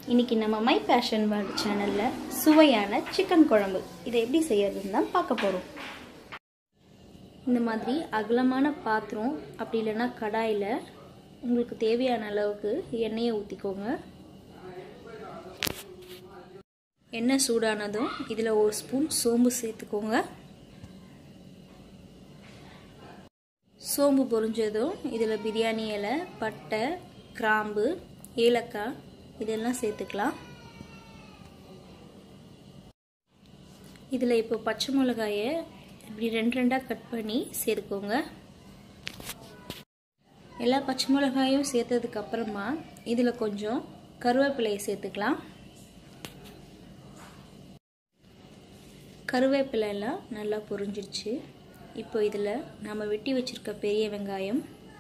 இன்னைக்கு நம்ம my passion world சேனலில் சுவையான சிக்கன் குழம்பு இதை எப்படி செய்யறதுன்னு தான் பார்க்க போகிறோம் இந்த மாதிரி அகலமான பாத்திரம் அப்படி இல்லைன்னா கடாயில் உங்களுக்கு தேவையான அளவுக்கு எண்ணெயை ஊற்றிக்கோங்க எண்ணெய் சூடானதும் இதில் ஒரு ஸ்பூன் சோம்பு சேர்த்துக்கோங்க சோம்பு பொரிஞ்சதும் இதில் பிரியாணி இலை பட்டை கிராம்பு ஏலக்காய் இதெல்லாம் சேர்த்துக்கலாம் இதில் இப்போ பச்சை மிளகாயை இப்படி ரெண்டு ரெண்டாக கட் பண்ணி சேர்த்துக்கோங்க எல்லா பச்சை மிளகாயும் சேர்த்ததுக்கு அப்புறமா இதில் கொஞ்சம் கருவேப்பிலையை சேர்த்துக்கலாம் கருவேப்பிலை எல்லாம் நல்லா பொரிஞ்சிருச்சு இப்போ இதில் நம்ம வெட்டி வச்சுருக்க பெரிய வெங்காயம்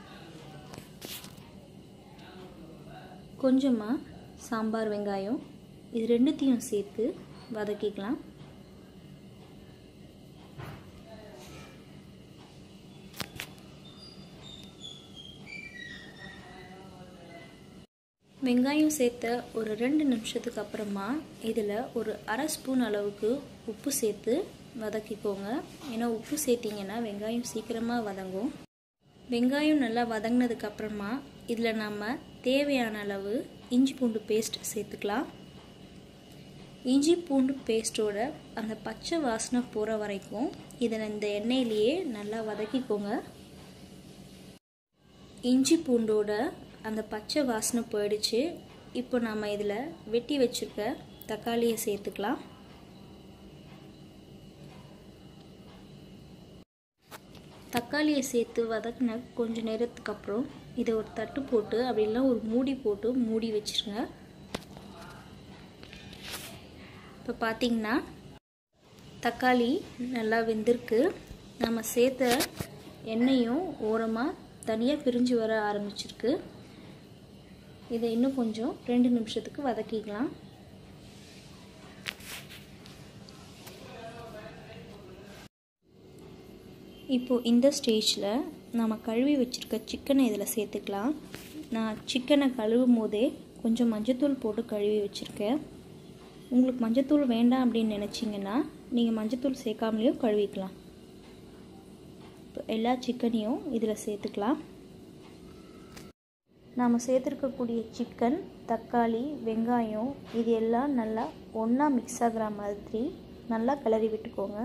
கொஞ்சமாக சாம்பார் வெங்காயம் இது ரெண்டுத்தையும் சேர்த்து வதக்கிக்கலாம் வெங்காயம் சேர்த்த ஒரு ரெண்டு நிமிஷத்துக்கு அப்புறமா இதில் ஒரு அரை ஸ்பூன் அளவுக்கு உப்பு சேர்த்து வதக்கிக்கோங்க ஏன்னா உப்பு சேர்த்திங்கன்னா வெங்காயம் சீக்கிரமாக வதங்கும் வெங்காயம் நல்லா வதங்கினதுக்கு அப்புறமா இதில் நம்ம தேவையான அளவு இஞ்சி பூண்டு பேஸ்ட் சேர்த்துக்கலாம் இஞ்சி பூண்டு பேஸ்ட்டோட அந்த பச்சை வாசனை போகிற வரைக்கும் இதை இந்த எண்ணெயிலேயே நல்லா வதக்கிக்கோங்க இஞ்சி பூண்டோட அந்த பச்சை வாசனை போயிடுச்சு இப்போ நாம் இதில் வெட்டி வச்சுருக்க தக்காளியை சேர்த்துக்கலாம் தக்காளியை சேர்த்து வதக்கின கொஞ்சம் நேரத்துக்கு அப்புறம் இதை ஒரு தட்டு போட்டு அப்படிலாம் ஒரு மூடி போட்டு மூடி வச்சுருங்க இப்போ பார்த்திங்கன்னா தக்காளி நல்லா வெந்திருக்கு நம்ம சேர்த்த எண்ணெயும் ஓரமாக தனியாக பிரிஞ்சு வர ஆரம்பிச்சிருக்கு இதை இன்னும் கொஞ்சம் ரெண்டு நிமிஷத்துக்கு வதக்கிக்கலாம் இப்போது இந்த ஸ்டேஜில் நம்ம கழுவி வச்சுருக்க சிக்கனை இதில் சேர்த்துக்கலாம் நான் சிக்கனை கழுவும் போதே கொஞ்சம் மஞ்சத்தூள் போட்டு கழுவி வச்சுருக்கேன் உங்களுக்கு மஞ்சத்தூள் வேண்டாம் அப்படின்னு நினச்சிங்கன்னா நீங்கள் மஞ்சத்தூள் சேர்க்காமலேயும் கழுவிக்கலாம் இப்போ எல்லா சிக்கனையும் இதில் சேர்த்துக்கலாம் நாம் சேர்த்துருக்கக்கூடிய சிக்கன் தக்காளி வெங்காயம் இது எல்லாம் நல்லா ஒன்றா மிக்ஸ் ஆகிற மாதிரி நல்லா கிளறி விட்டுக்கோங்க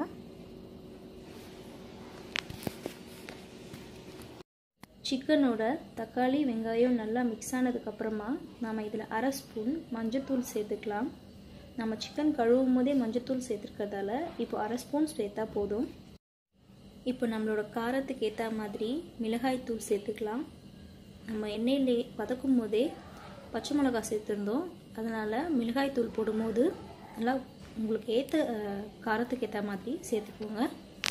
சிக்கனோட தக்காளி வெங்காயம் நல்லா மிக்ஸ் ஆனதுக்கப்புறமா நாம் இதில் அரை ஸ்பூன் மஞ்சத்தூள் சேர்த்துக்கலாம் நம்ம சிக்கன் கழுவும் போதே மஞ்சத்தூள் சேர்த்துருக்கிறதால இப்போ அரை ஸ்பூன் சேர்த்தா போதும் இப்போ நம்மளோட காரத்துக்கு ஏற்ற மாதிரி மிளகாய் தூள் சேர்த்துக்கலாம் நம்ம எண்ணெயில் வதக்கும் போதே பச்சை மிளகாய் சேர்த்துருந்தோம் அதனால் மிளகாய் தூள் போடும்போது நல்லா உங்களுக்கு ஏற்ற காரத்துக்கு ஏற்ற மாதிரி சேர்த்துக்கோங்க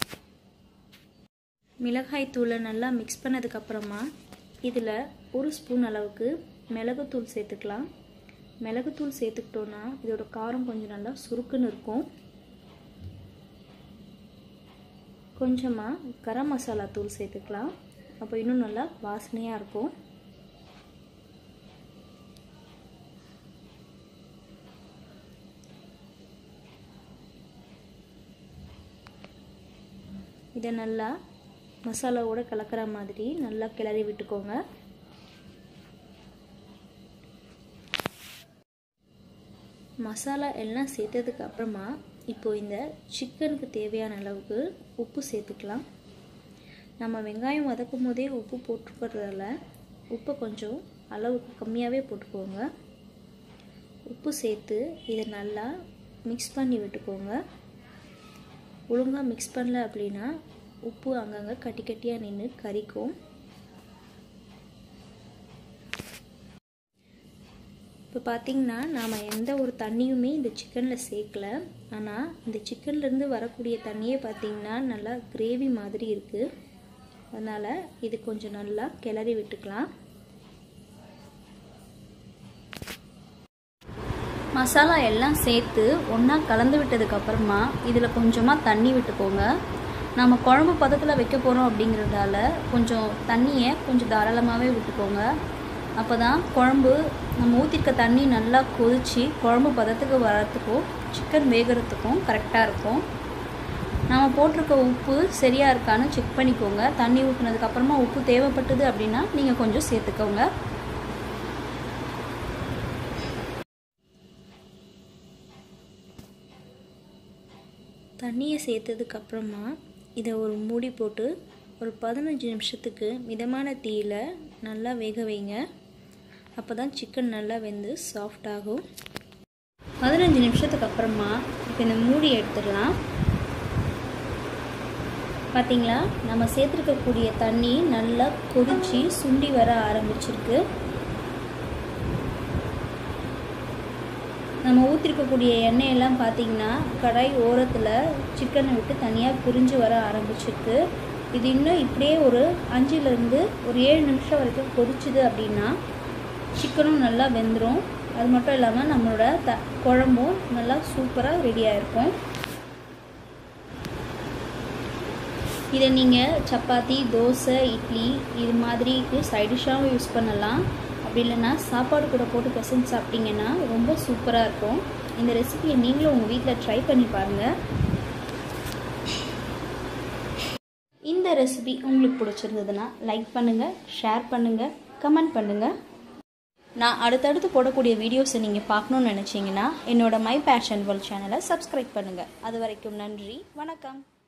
மிளகாய் தூளை நல்லா மிக்ஸ் பண்ணதுக்கப்புறமா இதில் ஒரு ஸ்பூன் அளவுக்கு மிளகுத்தூள் சேர்த்துக்கலாம் மிளகுத்தூள் சேர்த்துக்கிட்டோன்னா இதோட காரம் கொஞ்சம் நல்லா சுருக்குன்னு இருக்கும் கொஞ்சமாக கரம் மசாலா தூள் சேர்த்துக்கலாம் அப்போ இன்னும் நல்லா வாசனையாக இருக்கும் இதை நல்லா மசாலாவோட கலக்கிற மாதிரி நல்லா கிளறி விட்டுக்கோங்க மசாலா எல்லாம் சேர்த்ததுக்கு அப்புறமா இப்போ இந்த சிக்கனுக்கு தேவையான அளவுக்கு உப்பு சேர்த்துக்கலாம் நம்ம வெங்காயம் வதக்கும் போதே உப்பு போட்டுக்கிறதால உப்பை கொஞ்சம் அளவுக்கு கம்மியாகவே போட்டுக்கோங்க உப்பு சேர்த்து இதை நல்லா மிக்ஸ் பண்ணி விட்டுக்கோங்க ஒழுங்காக மிக்ஸ் பண்ணல அப்படின்னா உப்பு அங்கங்கே கட்டி கட்டியாக நின்று கறிக்கும் இப்போ பார்த்திங்கன்னா நாம் எந்த ஒரு தண்ணியுமே இந்த சிக்கனில் சேர்க்கல ஆனால் இந்த சிக்கன்லேருந்து வரக்கூடிய தண்ணியே பார்த்திங்கன்னா நல்லா கிரேவி மாதிரி இருக்குது அதனால் இது கொஞ்சம் நல்லா கிளறி விட்டுக்கலாம் மசாலா எல்லாம் சேர்த்து ஒன்றா கலந்து விட்டதுக்கப்புறமா இதில் கொஞ்சமாக தண்ணி விட்டுக்கோங்க நம்ம குழம்பு பதத்தில் வைக்க போகிறோம் அப்படிங்கிறதால கொஞ்சம் தண்ணியை கொஞ்சம் தாராளமாகவே விட்டுக்கோங்க அப்போ தான் குழம்பு நம்ம ஊற்றிருக்க தண்ணி நல்லா கொதித்து குழம்பு பதத்துக்கு வரத்துக்கும் சிக்கன் வேகிறதுக்கும் கரெக்டாக இருக்கும் நம்ம போட்டிருக்க உப்பு சரியாக இருக்கான்னு செக் பண்ணிக்கோங்க தண்ணி ஊற்றினதுக்கப்புறமா உப்பு தேவைப்பட்டது அப்படின்னா நீங்கள் கொஞ்சம் சேர்த்துக்கோங்க தண்ணியை சேர்த்ததுக்கப்புறமா இதை ஒரு மூடி போட்டு ஒரு பதினஞ்சு நிமிஷத்துக்கு மிதமான தீயில் நல்லா வேக வைங்க அப்போ தான் சிக்கன் நல்லா வெந்து சாஃப்ட் ஆகும் பதினஞ்சு நிமிஷத்துக்கு அப்புறமா இப்போ இந்த மூடி எடுத்துடலாம் பார்த்திங்களா நம்ம சேர்த்துருக்கக்கூடிய தண்ணி நல்லா கொதித்து சுண்டி வர ஆரம்பிச்சிருக்கு நம்ம ஊற்றிருக்கக்கூடிய எண்ணெயெல்லாம் பார்த்திங்கன்னா கடாய் ஓரத்தில் சிக்கனை விட்டு தனியாக பிரிஞ்சு வர ஆரம்பிச்சிருக்கு இது இன்னும் இப்படியே ஒரு அஞ்சுலேருந்து ஒரு ஏழு நிமிஷம் வரைக்கும் கொதிச்சுது அப்படின்னா சிக்கனும் நல்லா வெந்துடும் அது மட்டும் இல்லாமல் நம்மளோட த குழம்பும் நல்லா சூப்பராக ரெடியாக இருக்கும் இதை நீங்கள் சப்பாத்தி தோசை இட்லி இது மாதிரிக்கு சைடிஷாகவும் யூஸ் பண்ணலாம் அப்படி இல்லைன்னா சாப்பாடு கூட போட்டு பிசைஞ்சு சாப்பிட்டீங்கன்னா ரொம்ப சூப்பராக இருக்கும் இந்த ரெசிபியை நீங்களும் உங்கள் வீட்டில் ட்ரை பண்ணி பாருங்கள் இந்த ரெசிபி உங்களுக்கு பிடிச்சிருந்ததுன்னா லைக் பண்ணுங்கள் ஷேர் பண்ணுங்கள் கமெண்ட் பண்ணுங்கள் நான் அடுத்தடுத்து போடக்கூடிய வீடியோஸை நீங்கள் பார்க்கணுன்னு நினச்சிங்கன்னா என்னோட மை பேஷன் வேர்ல்ட் சேனலை சப்ஸ்கிரைப் பண்ணுங்கள் அது வரைக்கும் நன்றி வணக்கம்